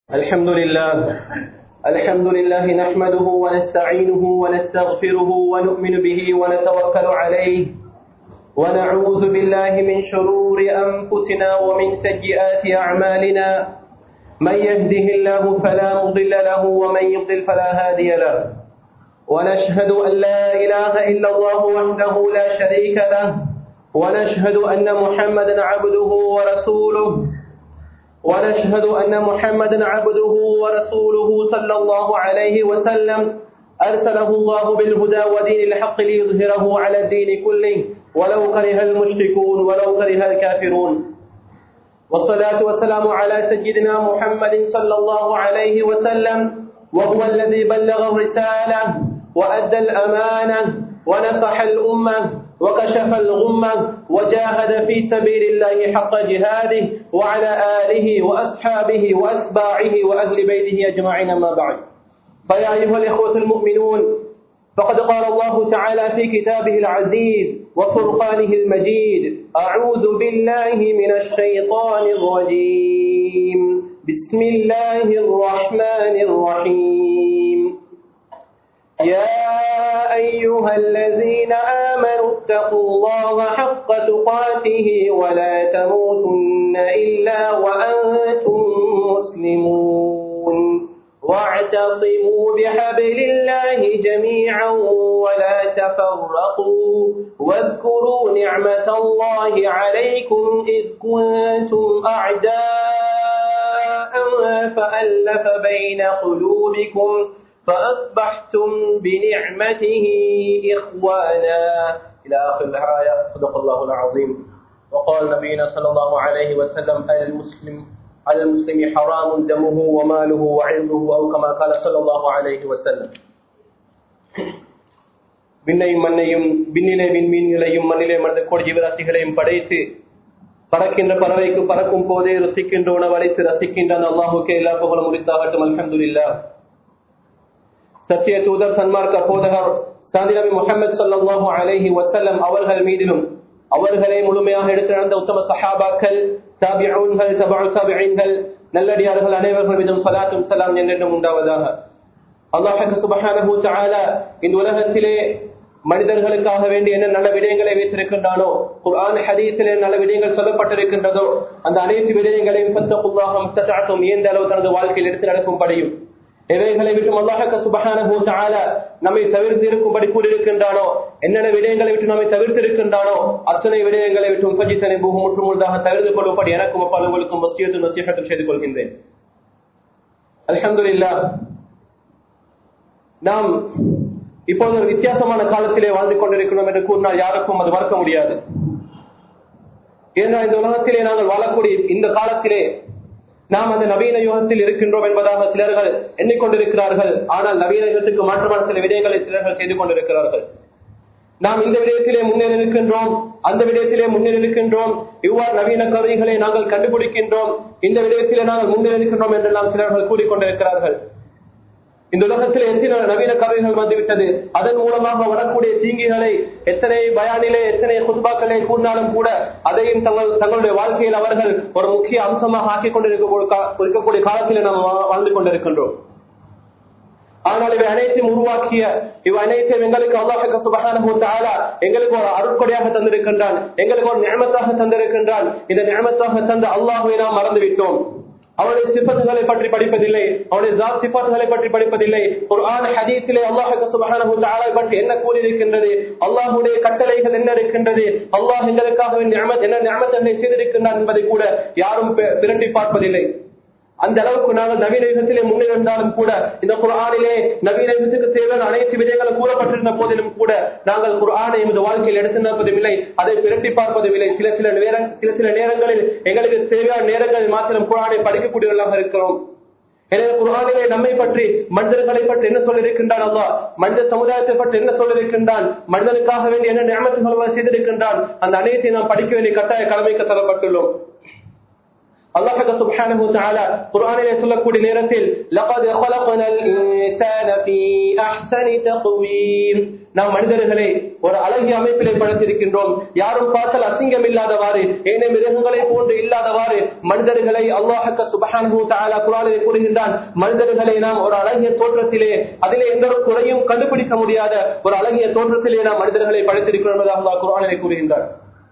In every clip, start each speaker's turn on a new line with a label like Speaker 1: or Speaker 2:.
Speaker 1: الحمد لله الحمد لله نحمده ونستعينه ونستغفره ونؤمن به ونتوكل عليه ونعوذ بالله من شرور أنفسنا ومن سيئات أعمالنا من يهده الله فلا مضل له ومن يضلل فلا هادي له ونشهد أن لا إله إلا الله وحده لا شريك له ونشهد أن محمدا عبده ورسوله ونشهد أن محمدا عبده ورسوله صلى الله عليه وسلم أرسله الله بالهدى ودين الحق ليظهره على الدين كله ولو كره المشركون ولو كره الكافرون والصلاة والسلام على سيدنا محمد صلى الله عليه وسلم وهو الذي بلغ الرسالة وأدى الأمانة ونصح الأمة وكشف الغمة وجاهد في سبيل الله حق جهاده وعلى آله وأصحابه وأتباعه وأهل بيته أجمعين ما بعد فيا أيها الإخوة المؤمنون فقد قال الله تعالى في كتابه العزيز وفرقانه المجيد أعوذ بالله من الشيطان الرجيم بسم الله الرحمن الرحيم يا أيها الذين آمنوا اتقوا الله حق تقاته ولا تموتن إلا وأنتم مسلمون واعتصموا بحبل الله جميعا ولا تفرقوا واذكروا نعمة الله عليكم إذ كنتم أعداء فألف بين قلوبكم فأصبحتم بنعمته إخوانا إلى آخر الآية صدق الله العظيم وقال نبينا صلى الله عليه وسلم المسلم على المسلم حرام دمه وماله وعرضه أو كما قال صلى الله عليه وسلم விண்ணையும் மண்ணையும் விண்ணிலே விண்மீன்களையும் மண்ணிலே மனித கோடி ஜீவராசிகளையும் படைத்து பறக்கின்ற பறவைக்கு பறக்கும் போதே ரசிக்கின்ற உணவு அழைத்து ரசிக்கின்ற அல்லாஹுக்கே எல்லா புகழும் முடித்தாகட்டும் அல்ஹம்துலில்லா சத்திய தூதர் சன்மார்க்க போதகர் சாந்தி நபி முகமது சல்லாஹு அலஹி வசல்லம் அவர்கள் மீதிலும் அவர்களை முழுமையாக எடுத்து நடந்த உத்தம சஹாபாக்கள் தாபிஊன்கள் தபு தாபிகள் நல்லடியார்கள் அனைவர்கள் மீதும் சலாத்தும் சலாம் என்றென்றும் உண்டாவதாக அல்லாஹு சுபஹானஹு தஆலா இந்த உலகத்திலே மனிதர்களுக்காக வேண்டி என்ன நல்ல விடயங்களை வைத்திருக்கின்றானோ குர்ஆன் ஹதீஸிலே நல்ல விடயங்கள் சொல்லப்பட்டிருக்கின்றதோ அந்த அனைத்து விடயங்களையும் ஃபத்தகுல்லாஹ மஸ்ததஅதும் இயன்ற அளவு தனது வாழ்க்கையில் எடுத்து நடக்கும்படியும் எவைகளை விட்டு அல்லாஹக்க சுபஹானஹு தஆலா நம்மை தவிர்த்து இருக்கும்படி கூறியிருக்கின்றானோ என்னென்ன விடயங்களை விட்டு நம்மை தவிர்த்து இருக்கின்றானோ அத்தனை விடயங்களை விட்டு உபஜித்தனை பூகும் முற்று முழுதாக தவிர்த்து கொள்ளும்படி எனக்கும் அப்பா உங்களுக்கும் வசியத்து நசீகத்தும் செய்து கொள்கின்றேன் அல்ஹம்துலில்லா நாம் இப்போது ஒரு வித்தியாசமான காலத்திலே வாழ்ந்து கொண்டிருக்கிறோம் என்று கூறினால் யாருக்கும் அது மறக்க முடியாது ஏனென்றால் இந்த உலகத்திலே நாங்கள் வாழக்கூடிய இந்த காலத்திலே நாம் அந்த நவீன யுகத்தில் இருக்கின்றோம் என்பதாக சிலர்கள் எண்ணிக்கொண்டிருக்கிறார்கள் ஆனால் நவீன யுகத்துக்கு மாற்றமான சில விடயங்களை சிலர்கள் செய்து கொண்டிருக்கிறார்கள் நாம் இந்த விடயத்திலே முன்னேறி இருக்கின்றோம் அந்த விடயத்திலே முன்னேறி இருக்கின்றோம் இவ்வாறு நவீன கருவிகளை நாங்கள் கண்டுபிடிக்கின்றோம் இந்த விடயத்திலே நாங்கள் முன்னேறி இருக்கின்றோம் என்றெல்லாம் சிலர்கள் கூறிக்கொண்டிருக்கிறார்கள் இந்த உலகத்தில் எத்தனை நவீன கருவிகள் வந்துவிட்டது அதன் மூலமாக வரக்கூடிய தீங்குகளை எத்தனை பயானிலே எத்தனை குத்பாக்களை கூறினாலும் கூட அதையும் தங்கள் தங்களுடைய வாழ்க்கையில் அவர்கள் ஒரு முக்கிய அம்சமாக ஆக்கிக் கொண்டிருக்கக்கூடிய காலத்தில் நாம் வாழ்ந்து கொண்டிருக்கின்றோம் ஆனால் இவை அனைத்தையும் உருவாக்கிய இவை அனைத்தையும் எங்களுக்கு அல்லாஹ் சுபஹானஹு தஆலா எங்களுக்கு ஒரு அருட்கொடையாக தந்திருக்கின்றான் எங்களுக்கு ஒரு நியமத்தாக தந்திருக்கின்றான் இந்த நியமத்தாக தந்த அல்லாஹுவை நாம் மறந்து விட்டோம் அவனுடைய சிப்பத்துகளை பற்றி படிப்பதில்லை அவனுடைய ஜாத் சிப்பத்துகளை பற்றி படிப்பதில்லை ஒரு ஆண் ஹதீஸிலே அல்லாஹ் சுபஹானஹு தஆலா பற்றி என்ன கூறியிருக்கின்றது அல்லாஹ்வுடைய கட்டளைகள் என்ன இருக்கின்றது அல்லாஹ் எங்களுக்காக நியமத் என்ன நியமத்தங்களை செய்திருக்கின்றான் என்பதை கூட யாரும் பிரட்டி பார்ப்பதில்லை அந்த அளவுக்கு நாங்கள் நவீன யுகத்திலே முன்னிருந்தாலும் கூட இந்த குரானிலே நவீன யுகத்துக்கு தேவையான அனைத்து விதங்களும் கூறப்பட்டிருந்த போதிலும் கூட நாங்கள் குரானை எமது வாழ்க்கையில் எடுத்து நடப்பதும் இல்லை அதை பிரட்டி பார்ப்பதும் இல்லை சில சில நேரம் சில சில நேரங்களில் எங்களுக்கு தேவையான நேரங்களில் மாத்திரம் குரானை படிக்கக்கூடியவர்களாக இருக்கிறோம் எனவே குரானிலே நம்மை பற்றி மனிதர்களை பற்றி என்ன சொல்லியிருக்கின்றான் அல்லா மனித சமுதாயத்தை பற்றி என்ன சொல்லியிருக்கின்றான் மனிதனுக்காக வேண்டி என்ன நியமத்துகள் செய்திருக்கின்றான் அந்த அனைத்தையும் நாம் படிக்க வேண்டிய கட்டாய கடமைக்கு தரப்பட்டுள்ளோம் அல்லாஹ் சுப்ஹானஹு தஆலா குர்ஆனிலே சொல்லக்கூடிய நேரத்தில் லகத் خلقنا الانسان في احسن تقويم நாம் மனிதர்களை ஒரு அழகிய அமைப்பிலே படைத்திருக்கின்றோம் யாரும் பார்த்தால் அசிங்கம் இல்லாதவாறு ஏனைய மிருகங்களை போன்று இல்லாதவாறு மனிதர்களை அல்லாஹக்க சுபஹானஹு தஆலா குர்ஆனிலே கூறுகின்றான் மனிதர்களை நாம் ஒரு அழகிய தோற்றத்திலே அதிலே எந்த ஒரு குறையும் கண்டுபிடிக்க முடியாத ஒரு அழகிய தோற்றத்திலே நாம் மனிதர்களை படைத்திருக்கிறோம் என்பதாக அல்லாஹ் குர்ஆனிலே கூறுகின்றான்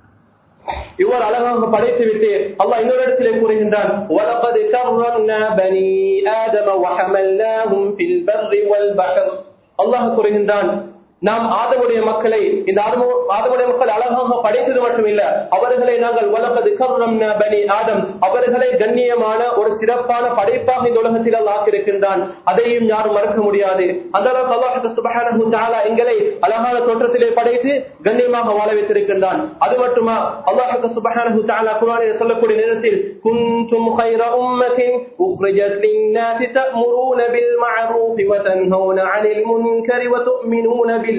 Speaker 1: இவ்வாறு அழகாக படைத்து விட்டு அல்லாஹ் இன்னொரு இடத்திலே கூறுகின்றான் وَلَقَدْ كَرَّمْنَا بَنِي آدَمَ وَحَمَلْنَاهُمْ فِي الْبَرِّ وَالْبَحْرِ அல்லாஹ் கூறுகின்றான் நாம் ஆதமுடைய மக்களை இந்த ஆதமு- ஆதமுடைய மக்கள் அழகாக படைத்தது மட்டுமில்ல அவர்களை நாங்கள் வளர்ப்பது கர்ணம்னா பனி ஆதம் அவர்களை கண்ணியமான ஒரு சிறப்பான படைப்பாக இந்த உலகத்தில் அல்லாஹ் ஆக்கியிருக்கின்றான் அதையும் யாரும் மறக்க முடியாது அந்த அளவுக்கு அல்லாஹ் சுபஹானஹு தஆலா எங்களை அழகான தோற்றத்திலே படைத்து கண்ணியமாக வாழ வைத்திருக்கின்றான் அது மட்டுமா அல்லாஹ் சுபஹானஹு தஆலா குர்ஆனில் சொல்லக்கூடிய நேரத்தில் குன்தும் خير أمة أخرجت للناس تأمرون بالمعروف وتنهون عن المنكر وتؤمنون بالله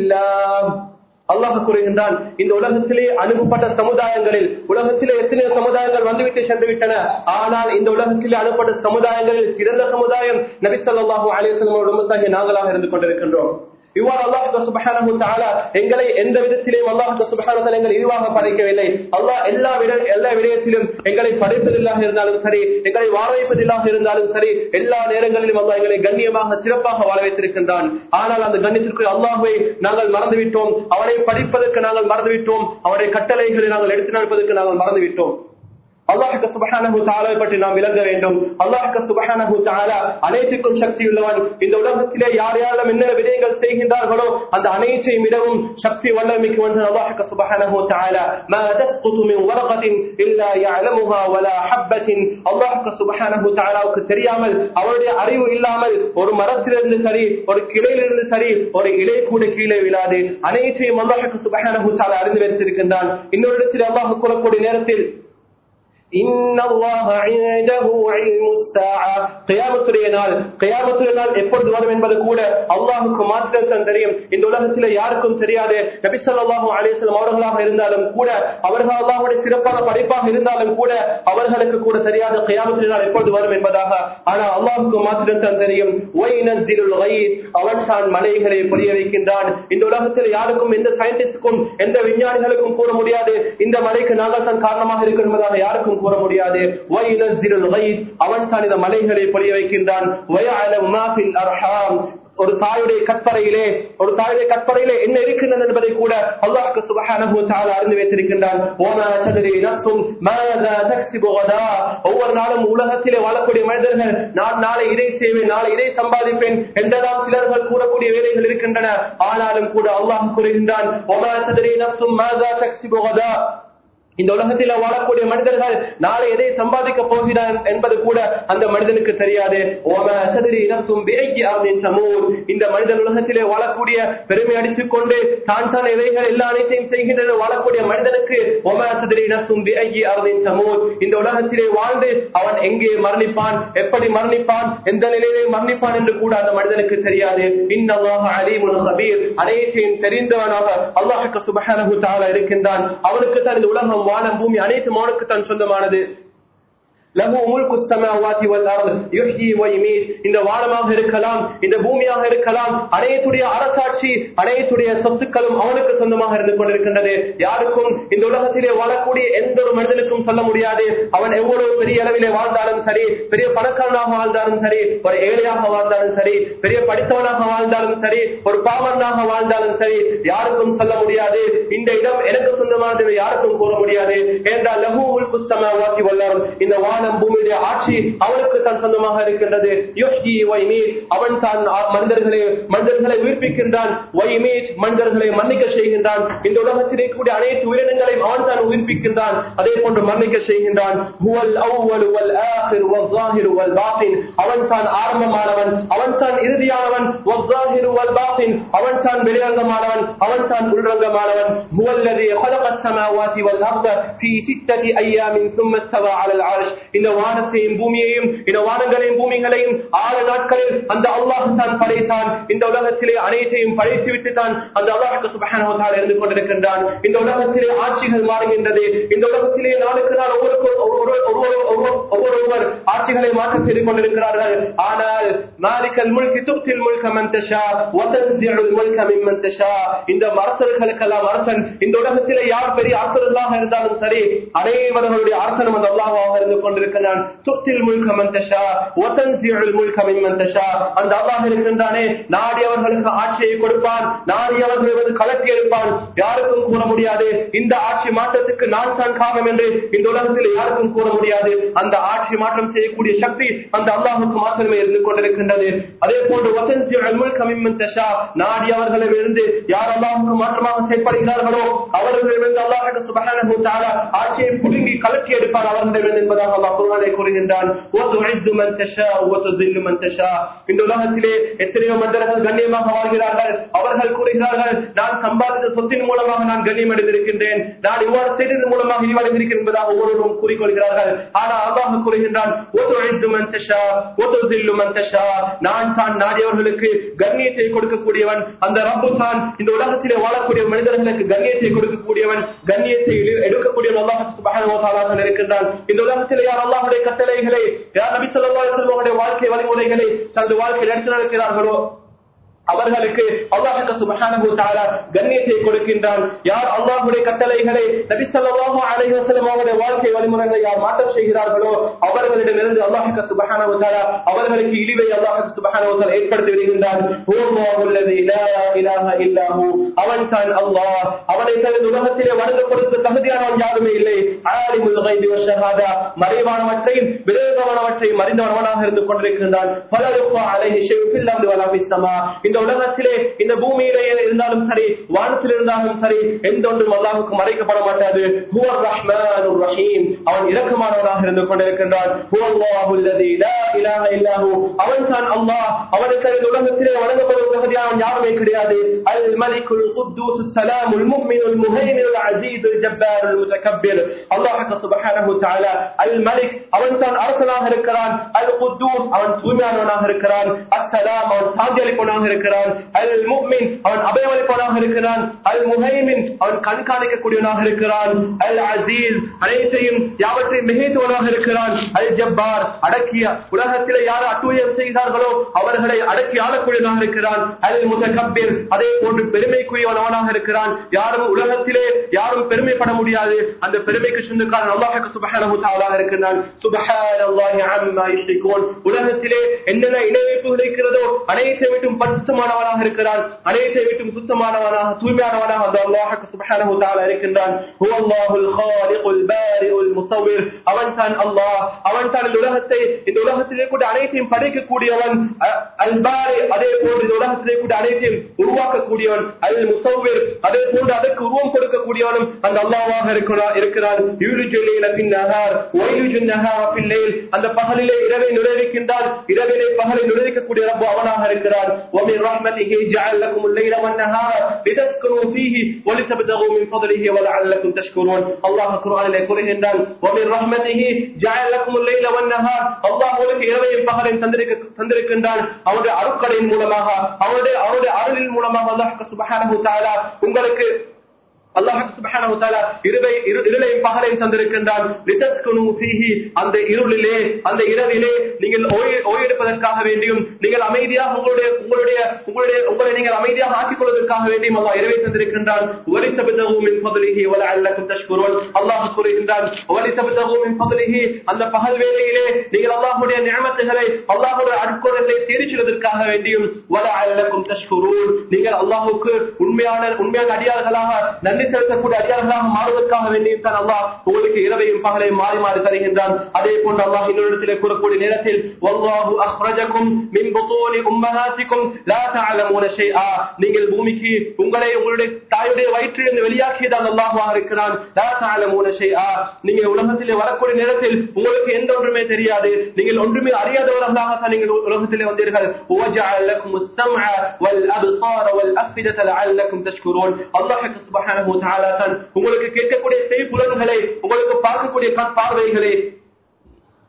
Speaker 1: அல்லாஹ் கூறுகின்றான் இந்த உலகத்திலே அனுப்பப்பட்ட சமுதாயங்களில் உலகத்திலே எத்தனையோ சமுதாயங்கள் வந்துவிட்டு சென்று விட்டன ஆனால் இந்த உலகத்திலே அனுப்பப்பட்ட சமுதாயங்களில் சிறந்த சமுதாயம் நபி ஸல்லல்லாஹு அலைஹி வஸல்லம் உம்மத்தாகிய நாங்களாக இருந்து கொண்டிருக்கின்றோம் இவ்வாறு அல்லாஹ் சுப்ஹானஹு தஆலா எங்களை எந்த விதத்திலும் அல்லாஹ் சுப்ஹானஹு தஆலா எங்களை இழிவாக படைக்கவில்லை அல்லாஹ் எல்லா விட எல்லா விடயத்திலும் எங்களை படைப்பதில்லாக இருந்தாலும் சரி எங்களை வாழ வைப்பதில்லாக இருந்தாலும் சரி எல்லா நேரங்களிலும் அல்லாஹ் எங்களை கண்ணியமாக சிறப்பாக வாழ வைத்திருக்கின்றான் ஆனால் அந்த கண்ணியத்திற்கு அல்லாஹ்வை நாங்கள் மறந்துவிட்டோம் அவரை படிப்பதற்கு நாங்கள் மறந்துவிட்டோம் அவருடைய கட்டளைகளை நாங்கள் எடுத்து நடப்பதற்கு நாங்கள் மறந்துவிட்டோம் அல்லாஹுக்கு சுபஹானஹு தஆலாவை பற்றி நாம் விளங்க வேண்டும் அல்லாஹுக்கு சுபஹானஹு தஆலா அனைத்துக்கும் சக்தி உள்ளவன் இந்த உலகத்திலே யார் யாரெல்லாம் என்னென்ன விடயங்கள் செய்கின்றார்களோ அந்த அனைத்தையும் விடவும் சக்தி வல்லமைக்கு அல்லாஹுக்கு சுபஹானஹு தஆலா ما تسقط من ورقة إلا يعلمها ولا حبة அல்லாஹுக்கு சுபஹானஹு தஆலாவுக்கு தெரியாமல் அவருடைய அறிவு இல்லாமல் ஒரு மரத்திலிருந்து சரி ஒரு கிளையிலிருந்து சரி ஒரு இலை கூட கீழே விழாது அனைத்தையும் அல்லாஹுக்கு சுபஹானஹு தஆலா அறிந்து வைத்திருக்கின்றான் இன்னொரு இடத்தில் அல்லாஹ் கூறக்கூடிய நேரத்தில் إن الله عنده علم الساعة قيامத்துடைய நாள் قيامத்துடைய நாள் எப்பொழுது வரும் என்பது கூட அல்லாஹ்வுக்கு மாத்திரம் தான் தெரியும் இந்த உலகத்தில் யாருக்கும் தெரியாது நபி ஸல்லல்லாஹு அலைஹி வஸல்லம் அவர்களாக இருந்தாலும் கூட அவர்கள் அல்லாஹ்வுடைய சிறப்பான படைப்பாக இருந்தாலும் கூட அவர்களுக்கு கூட தெரியாத قيامத்துடைய நாள் எப்பொழுது வரும் என்பதாக ஆனால் அல்லாஹ்வுக்கு மாத்திரம் தான் தெரியும் وَيْنَزِّلُ الْغَيْثَ அவன் தான் மலைகளை பொழிய வைக்கின்றான் இந்த உலகத்தில் யாருக்கும் எந்த சயின்டிஸ்டுக்கும் எந்த விஞ்ஞானிகளுக்கும் கூற முடியாது இந்த மலைக்கு நாங்கள் தான் காரணமாக இருக்கிறோம் என்பதாக யாருக்கும் கூற முடியாது وَيُنَزِّلُ الْغَيْثَ அவன் தான் இந்த மலைகளை பொழிய வைக்கின்றான் وَيَعْلَمُ مَا فِي الْأَرْحَامِ ஒரு தாயுடைய கற்பறையிலே ஒரு தாயுடைய கற்பறையிலே என்ன இருக்கின்றது என்பதை கூட அல்லாஹ்க்கு சுபஹானஹு வ தஆலா அறிந்து வைத்திருக்கின்றான் وَمَا تَدْرِي نَفْسٌ مَاذَا تَكْسِبُ غَدًا ஒவ்வொரு நாளும் உலகத்திலே வாழக்கூடிய மனிதர்கள் நான் நாளை இதை செய்வேன் நாளை இதை சம்பாதிப்பேன் என்றெல்லாம் சிலர்கள் கூறக்கூடிய வேலைகள் இருக்கின்றன ஆனாலும் கூட அல்லாஹ் கூறுகின்றான் وَمَا تَدْرِي نَفْسٌ مَاذَا تَكْسِبُ غَدًا இந்த உலகத்தில் வாழக்கூடிய மனிதர்கள் நாளை எதை சம்பாதிக்க போகிறான் என்பது கூட அந்த மனிதனுக்கு தெரியாது وَمَا تَدْرِي نَفْسٌ بِأَيِّ أَرْضٍ تَمُوتُ இந்த மனிதன் உலகத்திலே வாழக்கூடிய பெருமை அடித்துக் கொண்டு தான் தான் எவைகள் எல்லா அனைத்தையும் செய்கின்றது வாழக்கூடிய மனிதனுக்கு وَمَا تَدْرِي نَفْسٌ بِأَيِّ أَرْضٍ تَمُوتُ இந்த உலகத்திலே வாழ்ந்து அவன் எங்கே மரணிப்பான் எப்படி மரணிப்பான் எந்த நிலையிலே மரணிப்பான் என்று கூட அந்த மனிதனுக்கு தெரியாது இன்னல்லாஹ அலீமுல் கபீர் அனைத்தையும் தெரிந்தவனாக அல்லாஹ்வுக்கு சுப்ஹானஹு தஆலா இருக்கின்றான் அவனுக்கு தான் இந்த உலகம் வானம் பூமி அனைத்தும் அவனுக்கு தான் சொந்தமானது லஹு முல்கு ஸமாவாதி வல் அர்த் யுஹ்யி வ யுமீத் இந்த வானமாக இருக்கலாம் இந்த பூமியாக இருக்கலாம் அனைத்துடைய அரசாட்சி அனைத்துடைய சொத்துக்களும் அவனுக்கு சொந்தமாக இருந்து கொண்டிருக்கின்றது யாருக்கும் இந்த உலகத்திலே வாழக்கூடிய எந்த ஒரு மனிதனுக்கும் சொல்ல முடியாது அவன் எவ்வளவு பெரிய அளவிலே வாழ்ந்தாலும் சரி பெரிய பணக்காரனாக வாழ்ந்தாலும் சரி ஒரு ஏழையாக வாழ்ந்தாலும் சரி பெரிய படித்தவனாக வாழ்ந்தாலும் சரி ஒரு பாவனாக வாழ்ந்தாலும் சரி யாருக்கும் சொல்ல முடியாது இந்த இடம் எனக்கு சொந்தமானது யாருக்கும் கூற முடியாது ஏனென்றால் லஹு முல்கு ஸமாவாதி வல் அர்த் இந்த வானம் பூமியுடைய ஆட்சி அவனுக்கு தான் சொந்தமாக இருக்கின்றது யுஹ்யி வ யுமீத் அவன் தான் மனிதர்களை மனிதர்களை உயிர்ப்பிக்கின்றான் வ யுமீத் மனிதர்களை மன்னிக்க செய்கின்றான் இந்த உலகத்தில் இருக்கக்கூடிய அனைத்து உயிரினங்களையும் அவன் தான் உயிர்ப்பிக்கின்றான் அதே போன்று மன்னிக்க செய்கின்றான் ஹுவல் அவ்வல் வல் ஆஹிர் வல் ஸாஹிர் வல் பாத்தின் அவன் தான் ஆரம்பமானவன் அவன் தான் இறுதியானவன் வல் ஸாஹிர் வல் பாத்தின் அவன் தான் வெளிரங்கமானவன் அவன் தான் உள்ரங்கமானவன் ஹுவல் الذي خلق السماوات والأرض في ستة أيام ثم استوى على العرش இந்த வானத்தையும் பூமியையும் இந்த வானங்களையும் பூமிகளையும் ஆறு நாட்களில் அந்த அல்லாஹ் தான் படைத்தான் இந்த உலகத்திலே அனைத்தையும் படைத்து விட்டு தான் அந்த அல்லாஹுக்கு சுபஹானஹு வ தஆலா இருந்து கொண்டிருக்கின்றான் இந்த உலகத்திலே ஆட்சிகள் மாறுகின்றது இந்த உலகத்திலே நாளுக்கு நாள் ஒவ்வொரு ஒவ்வொருவர் ஆட்சிகளை மாற்றம் செய்து கொண்டிருக்கிறார்கள் ஆனால் மாலிக்கல் முல்கி துப்தில் முல்க மன் தஷா வதன்சிஉல் முல்க மிம்மன் தஷா இந்த அரசர்களுக்கெல்லாம் அரசன் இந்த உலகத்திலே யார் பெரிய அரசர்களாக இருந்தாலும் சரி அனைவர்களுடைய அரசனும் அந்த அல்லாஹாக இருந்து கொண்டிருக்கிறான் துப்தில் முல்க மன் தஷா வதன்சிஉல் முல்க மிம்மன் தஷா அந்த அல்லாஹ் இருக்கின்றானே நாடி அவர்களுக்கு ஆட்சியை கொடுப்பான் நாடி அவர்கள் கலட்டி எடுப்பான் யாருக்கும் கூற முடியாது இந்த ஆட்சி மாற்றத்துக்கு நான் தான் காரணம் என்று இந்த உலகத்தில் யாருக்கும் கூற முடியாது அந்த ஆட்சி மாற்றம் செய்யக்கூடிய சக்தி அந்த அல்லாஹுக்கு மாத்திரமே இருந்து கொண்டிருக்கின்றது அதே போன்று வசந்தி அல்முல் கமிமன் தஷா நாடி அவர்களிடமிருந்து யார் அல்லாஹுக்கு மாற்றமாக செயல்படுகிறார்களோ அவர்களிடமிருந்து அல்லாஹுக்கு சுபஹானஹு தஆலா ஆட்சியை புடுங்கி கலட்டி எடுப்பார் அவர்களிடமிருந்து என்பதாக அல்லாஹ் குர்ஆனில் கூறுகின்றான் வதுஇது மன் தஷா வதுதில்லு மன் தஷா இந்த உலகத்திலே எத்தனையோ மன்னர்கள் கண்ணியமாக வாழ்கிறார்கள் அவர்கள் கூறுகிறார்கள் நான் சம்பாதித்த சொத்தின் மூலமாக நான் கண்ணியம் அடைந்திருக்கின்றேன் நான் இவ்வாறு செய்ததன் மூலமாக இழிவடைந்திருக்கிறேன் என்பதாக ஒவ்வொருவரும் கூறிக்கொள்கிறார்கள் ஆனால் அல்லாஹ் கூறுகின்றான் நான் தான் நாடியவர்களுக்கு கண்ணியத்தை கொடுக்கக்கூடியவன் அந்த ரப்பு தான் இந்த உலகத்திலே வாழக்கூடிய மனிதர்களுக்கு கண்ணியத்தை கொடுக்கக்கூடியவன் கண்ணியத்தை எடுக்கக்கூடியவன் அல்லாஹ் சுபஹானஹு இருக்கின்றான் இந்த உலகத்திலே யார் அல்லாஹுடைய கட்டளைகளை யார் நபி ஸல்லல்லாஹு அலைஹி வஸல்லம் வாழ்க்கை வழிமுறைகளை தனது வாழ்க்கை நடத்தி நடக்கிறார்களோ அவர்களுக்கு அல்லாஹுக்கு சுபஹானஹு தஆலா கண்ணியத்தை கொடுக்கின்றான் யார் அல்லாஹ்வுடைய கட்டளைகளை நபி ஸல்லல்லாஹு அலைஹி வஸல்லம் அவருடைய வாழ்க்கை வழிமுறைகளை யார் மாற்றம் செய்கிறார்களோ அவர்களிடமிருந்து அல்லாஹுக்கு சுபஹானஹு தஆலா அவர்களுக்கு இழிவை அல்லாஹுக்கு சுபஹானஹு தஆலா ஏற்படுத்தி விடுகின்றான் ஹுவல்லாஹு அல்லதி லா இலாஹ இல்லா ஹு அவன் தான் அல்லாஹ் அவனை தனது உலகத்திலே வணங்கப்படுத்த தகுதியானவன் யாருமே இல்லை ஆலிமுல் கைபி வஷஹாதா மறைவானவற்றையும் விரோதமானவற்றையும் அறிந்தவனாக இருந்து கொண்டிருக்கின்றான் ஃபலருஃபா அலைஹி ஷைஉ ஃபில் அர்தி வலா ஃபிஸ் ஸமா இந்த உலகத்திலே இந்த பூமியிலே இருந்தாலும் சரி வானத்தில் இருந்தாலும் சரி எந்த ஒன்றும் அல்லாஹுக்கு மறைக்கப்பட மாட்டாது ஹுவர் ரஹ்மானுர் ரஹீம் அவன் இரக்கமானவனாக இருந்து கொண்டிருக்கின்றான் ஹுவல்லாஹு அல்லதி லா இலாஹ இல்லா ஹு அவன் தான் அல்லாஹ் அவனுக்கு இந்த உலகத்திலே வணங்கப்படும் தகுதியானவன் யாருமே கிடையாது அல் மலிகுல் குத்தூஸ் ஸலாமுல் முஃமினுல் முஹைமினுல் அஸீஸுல் ஜப்பாருல் முதக்கப்பிர் அல்லாஹ் சுப்ஹானஹு தஆலா அல் மலிக் அவன் தான் அரசனாக இருக்கிறான் அல் குத்தூஸ் அவன் தூய்மையானவனாக இருக்கிறான் அஸ்ஸலாம் அவன் சாந்தியளிப்பவனாக இருக்கிறான் அல் முஃமின் அவன் அபயமளிப்பவனாக இருக்கிறான் அல் முஹைமின் அவன் கண்காணிக்கக்கூடியவனாக இருக்கிறான் அல் அசீஸ் அனைத்தையும் யாவற்றையும் மிகைத்தவனாக இருக்கிறான் அல் ஜப்பார் அடக்கிய உலகத்திலே யார் அட்டூழியம் செய்கிறார்களோ அவர்களை அடக்கி ஆளக்கூடியவனாக இருக்கிறான் அல் முதகப்பிர் அதே போன்று பெருமைக்குரியவனவனாக இருக்கிறான் யாரும் உலகத்திலே யாரும் பெருமைப்பட முடியாது அந்த பெருமைக்கு சொந்தக்காரன் அல்லாஹுக்கு சுபஹானஹு தஆலா இருக்கிறான் சுபஹானல்லாஹி அம்மா யுஷ்ரிகூன் உலகத்திலே என்னென்ன இணை வைப்புகள் இருக்கிறதோ அனைத்தை விட்டும் பரிசுத்தமானவனாக இருக்கிறான் அனைத்தை விட்டும் சுத்தமானவனாக தூய்மையானவனாக அந்த அல்லாஹுக்கு சுப்ஹானஹு தஆலா இருக்கின்றான் ஹுவல்லாஹுல் காலிகுல் பாரிஉல் முஸவ்விர் அவன் தான் அல்லாஹ் அவன் தான் இந்த உலகத்தை இந்த உலகத்திலே கூட அனைத்தையும் படைக்கக்கூடியவன் அல் பாரி அதே போன்று இந்த உலகத்திலே கூட அனைத்தையும் உருவாக்கக்கூடியவன் அல் முஸவ்விர் அதே போன்று அதற்கு உருவம் கொடுக்கக்கூடியவனும் அந்த அல்லாஹ்வாக இருக்கிறான் இருக்கிறான் யூலிஜுல் லைல ஃபின் நஹார் வயுலிஜுன் நஹார ஃபில் லைல் அந்த பகலிலே இரவை நுழைவிக்கின்றான் இரவிலே பகலை நுழைவிக்கக்கூடிய ரப்பு அவனாக இருக்கிறான் ومن رحمته جعل لكم الليل والنهار لتسكنوا فيه ولتبتغوا من فضله ولعلكم تشكرون الله قرآن கூறுகின்றான் ومن رحمته جعل لكم الليل والنهار الله உங்களுக்கு இரவையும் பகலையும் தந்திருக்க தந்திருக்கின்றான் அவருடைய அருட்கடையின் மூலமாக அவருடைய அவருடைய அருளின் மூலமாக அல்லாஹ் சுப்ஹானஹு தஆலா உங்களுக்கு அல்லாஹ் சுப்ஹானஹு தஆலா இருவை இருளையும் பகலையும் தந்திருக்கின்றான் லிதஸ்குனு ஃபீஹி அந்த இருளிலே அந்த இரவிலே நீங்கள் ஓய்வெடுப்பதற்காக வேண்டியும் நீங்கள் அமைதியாக உங்களுடைய உங்களுடைய உங்களுடைய உங்களை நீங்கள் அமைதியாக ஆக்கிக் கொள்வதற்காக வேண்டியும் அல்லாஹ் இரவை தந்திருக்கின்றான் வலிதபதஹு மின் ஃபضலிஹி வலஅல்லக்கும் தஷ்குரூன் அல்லாஹ் கூறுகின்றான் வலிதபதஹு மின் ஃபضலிஹி அந்த பகல் வேளையிலே நீங்கள் அல்லாஹ்வுடைய நிஅமத்துகளை அல்லாஹ்வுடைய அருட்கொடைகளை தேடிச் செல்வதற்காக வேண்டியும் வலஅல்லக்கும் தஷ்குரூன் நீங்கள் அல்லாஹ்வுக்கு உண்மையான உண்மையான அடியார்களாக நன்றி செலுத்தக்கூடிய அடியார்களாக மாறுவதற்காக வேண்டியும் தான் அல்லாஹ் உங்களுக்கு இரவையும் பகலையும் மாறி மாறி தருகின்றான் அதே போன்று அல்லாஹ் இன்னொரு கூறக்கூடிய நேரத்தில் வல்லாஹு அஹ்ரஜக்கும் மின் புத்தூனி உம்மஹாத்திக்கும் லா தஅலமூன ஷைஆ நீங்கள் பூமிக்கு உங்களை உங்களுடைய தாயுடைய வயிற்றிலிருந்து வெளியாக்கியதான் அல்லாஹ்வாக இருக்கிறான் லா தஅலமூன ஷைஆ நீங்கள் உலகத்திலே வரக்கூடிய நேரத்தில் உங்களுக்கு எந்த ஒன்றுமே தெரியாது நீங்கள் ஒன்றுமே அறியாதவர்களாக தான் நீங்கள் உலகத்திலே வந்தீர்கள் وجعل لكم السمع والابصار والافئده لعلكم تشكرون الله سبحانه وتعالى தான் உங்களுக்கு கேட்கக்கூடிய செவி புலன்களை உங்களுக்கு பார்க்கக்கூடிய பார்வைகளை